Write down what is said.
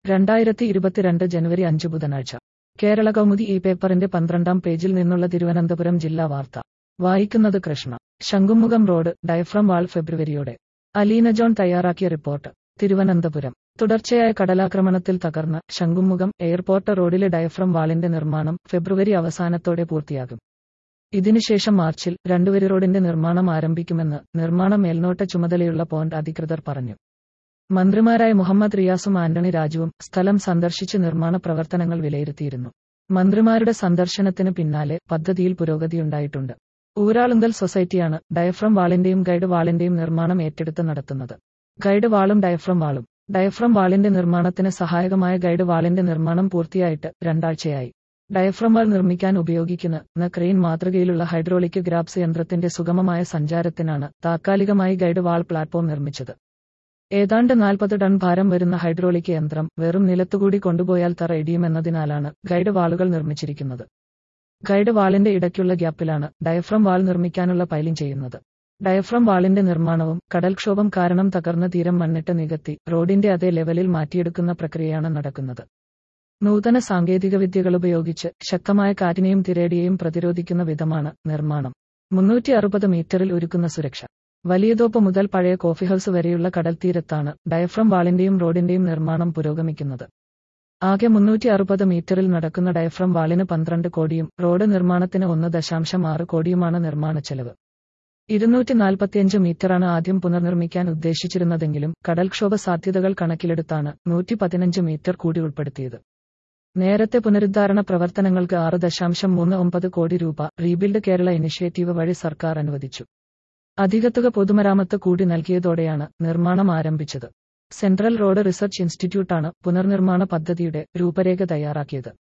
രണ്ടായിരത്തി ഇരുപത്തിരണ്ട് ജനുവരി അഞ്ച് ബുധനാഴ്ച കേരള കൗമുദി ഈ പേപ്പറിന്റെ പന്ത്രണ്ടാം പേജിൽ നിന്നുള്ള തിരുവനന്തപുരം ജില്ലാ വാർത്ത വായിക്കുന്നത് Krishna Shankhumukham road diaphragm wall ഫെബ്രുവരിയോടെ അലീന ജോൺ തയ്യാറാക്കിയ റിപ്പോർട്ട് തിരുവനന്തപുരം തുടർച്ചയായ കടലാക്രമണത്തിൽ തകർന്ന് ശംഖുമുഖം എയർപോർട്ട് റോഡിലെ ഡയഫ്രം വാളിന്റെ നിർമ്മാണം ഫെബ്രുവരി അവസാനത്തോടെ പൂർത്തിയാകും ഇതിനുശേഷം മാർച്ചിൽ രണ്ടുവരി റോഡിന്റെ നിർമ്മാണം ആരംഭിക്കുമെന്ന് നിർമ്മാണ മേൽനോട്ട ചുമതലയുള്ള പോണ്ട് അധികൃതർ പറഞ്ഞു മന്ത്രിമാരായ മുഹമ്മദ് റിയാസും ആന്റണി രാജുവും സ്ഥലം സന്ദർശിച്ച് നിർമ്മാണ പ്രവർത്തനങ്ങൾ വിലയിരുത്തിയിരുന്നു മന്ത്രിമാരുടെ സന്ദർശനത്തിന് പിന്നാലെ പദ്ധതിയിൽ പുരോഗതിയുണ്ടായിട്ടുണ്ട് ഊരാളുങ്കൽ സൊസൈറ്റിയാണ് ഡയഫ്രം വാളിന്റെയും ഗൈഡ് വാളിന്റെയും നിർമ്മാണം ഏറ്റെടുത്ത് നടത്തുന്നത് ഗൈഡ് വാളും ഡയഫ്രം വാളും ഡയഫ്രം വാളിന്റെ നിർമ്മാണത്തിന് സഹായകമായ ഗൈഡ് വാളിന്റെ നിർമ്മാണം പൂർത്തിയായിട്ട് രണ്ടാഴ്ചയായി ഡയഫ്രം വാൾ നിർമ്മിക്കാൻ ഉപയോഗിക്കുന്ന ക്രെയിൻ മാതൃകയിലുള്ള ഹൈഡ്രോളിക് ഗ്രാബ്സ് യന്ത്രത്തിന്റെ സുഗമമായ സഞ്ചാരത്തിനാണ് താൽക്കാലികമായി ഗൈഡ് വാൾ പ്ലാറ്റ്ഫോം നിർമ്മിച്ചത് ഏതാണ്ട് നാൽപ്പത് ടൺ ഭാരം വരുന്ന ഹൈഡ്രോളിക് യന്ത്രം വെറും നിലത്തുകൂടി കൊണ്ടുപോയാൽ തറ ഇടിയുമെന്നതിനാലാണ് ഗൈഡ് വാളുകൾ നിർമ്മിച്ചിരിക്കുന്നത് ഗൈഡ് വാളിന്റെ ഇടയ്ക്കുള്ള ഗ്യാപ്പിലാണ് ഡയഫ്രം വാൾ നിർമ്മിക്കാനുള്ള പൈലിംഗ് ചെയ്യുന്നത് ഡയഫ്രം വാളിന്റെ നിർമ്മാണവും കടൽക്ഷോഭം കാരണം തകർന്ന തീരം മണ്ണിട്ട് നികത്തി റോഡിന്റെ അതേ ലെവലിൽ മാറ്റിയെടുക്കുന്ന പ്രക്രിയയാണ് നടക്കുന്നത് നൂതന സാങ്കേതിക ഉപയോഗിച്ച് ശക്തമായ കാറ്റിനെയും തിരേടിയെയും പ്രതിരോധിക്കുന്ന വിധമാണ് നിർമ്മാണം മുന്നൂറ്റി അറുപത് മീറ്ററിൽ ഒരുക്കുന്ന സുരക്ഷ വലിയതോപ്പ് മുതൽ പഴയ കോഫി ഹൌസ് വരെയുള്ള കടൽത്തീരത്താണ് ഡയഫ്രം വാളിന്റെയും റോഡിന്റെയും നിർമ്മാണം പുരോഗമിക്കുന്നത് ആകെ മുന്നൂറ്റി അറുപത് മീറ്ററിൽ നടക്കുന്ന ഡയഫ്രം വാളിന് പന്ത്രണ്ട് കോടിയും റോഡ് നിർമ്മാണത്തിന് ഒന്ന് ദശാംശം ആറ് കോടിയുമാണ് നിർമ്മാണ ചെലവ് ഇരുന്നൂറ്റി നാൽപ്പത്തിയഞ്ച് മീറ്ററാണ് ആദ്യം പുനർനിർമ്മിക്കാൻ ഉദ്ദേശിച്ചിരുന്നതെങ്കിലും കടൽക്ഷോഭ സാധ്യതകൾ കണക്കിലെടുത്താണ് നൂറ്റി പതിനഞ്ച് മീറ്റർ കൂടി ഉൾപ്പെടുത്തിയത് നേരത്തെ പുനരുദ്ധാരണ പ്രവർത്തനങ്ങൾക്ക് ആറ് ദശാംശം മൂന്ന് ഒമ്പത് കോടി രൂപ റീബിൽഡ് കേരള ഇനിഷ്യേറ്റീവ് വഴി സർക്കാർ അനുവദിച്ചു അധികത്തുക പൊതുമരാമത്ത് കൂടി നൽകിയതോടെയാണ് നിർമ്മാണം ആരംഭിച്ചത് സെൻട്രൽ റോഡ് റിസർച്ച് ഇൻസ്റ്റിറ്റ്യൂട്ടാണ് പുനർനിർമ്മാണ പദ്ധതിയുടെ രൂപരേഖ തയ്യാറാക്കിയത്